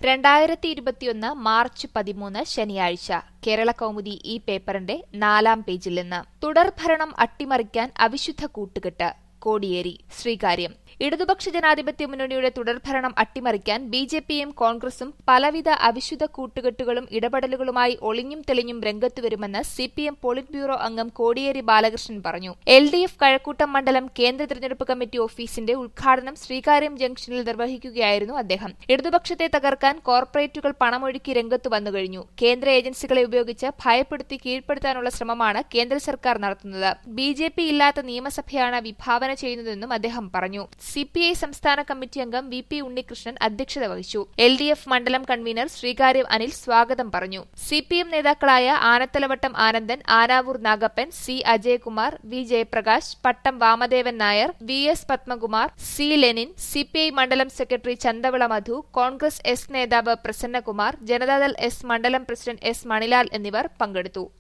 രണ്ടായിരത്തി ഇരുപത്തിയൊന്ന് മാർച്ച് പതിമൂന്ന് ശനിയാഴ്ച കേരള കൗമുദി ഈ പേപ്പറിന്റെ നാലാം പേജിൽ നിന്ന് തുടർഭരണം അട്ടിമറിക്കാൻ അവിശുദ്ധ കൂട്ടുകെട്ട് കോടിയേരി ശ്രീകാര്യം ഇടതുപക്ഷ ജനാധിപത്യ മുന്നണിയുടെ തുടർഭരണം അട്ടിമറിക്കാൻ ബി ജെ പിയും കോൺഗ്രസും പലവിധ അവിശുദ്ധ കൂട്ടുകെട്ടുകളും ഇടപെടലുകളുമായി ഒളിഞ്ഞും തെളിഞ്ഞും രംഗത്തുവരുമെന്ന് C P M polit bureau അംഗം കോടിയേരി ബാലകൃഷ്ണൻ പറഞ്ഞു എൽ ഡി എഫ് കഴക്കൂട്ടം മണ്ഡലം കേന്ദ്ര തിരഞ്ഞെടുപ്പ് കമ്മിറ്റി ഓഫീസിന്റെ ഉദ്ഘാടനം ശ്രീകാര്യം ജംഗ്ഷനിൽ നിർവഹിക്കുകയായിരുന്നു അദ്ദേഹം ഇടതുപക്ഷത്തെ തകർക്കാൻ കോർപ്പറേറ്റുകൾ പണമൊഴുക്കി രംഗത്ത് വന്നുകഴിഞ്ഞു കേന്ദ്ര ഏജൻസികളെ ഉപയോഗിച്ച് ഭയപ്പെടുത്തി കീഴ്പ്പെടുത്താനുള്ള ശ്രമമാണ് കേന്ദ്ര സർക്കാർ നടത്തുന്നത് ബി ജെ പി ഇല്ലാത്ത നിയമസഭയാണ് വിഭാവന ചെയ്യുന്നതെന്നും അദ്ദേഹം പറഞ്ഞു സി പി ഐ സംസ്ഥാന കമ്മിറ്റി അംഗം വി പി ഉണ്ണികൃഷ്ണൻ അധ്യക്ഷത വഹിച്ചു എൽ ഡി എഫ് മണ്ഡലം കൺവീനർ ശ്രീകാര്യം അനിൽ സ്വാഗതം പറഞ്ഞു സി പി എം നേതാക്കളായ Anathalavattom Anandan Anavoor Nagappan C Ajayakumar V Jayaprakash Pattom Vamadevan Nair V S Padmakumar C Lenin C P I മണ്ഡലം സെക്രട്ടറി ചന്തവിള മധു കോൺഗ്രസ് എസ് നേതാവ് പ്രസന്നകുമാർ ജനതാദൾ എസ് മണ്ഡലം പ്രസിഡന്റ് എസ് മണിലാൽ എന്നിവർ പങ്കെടുത്തു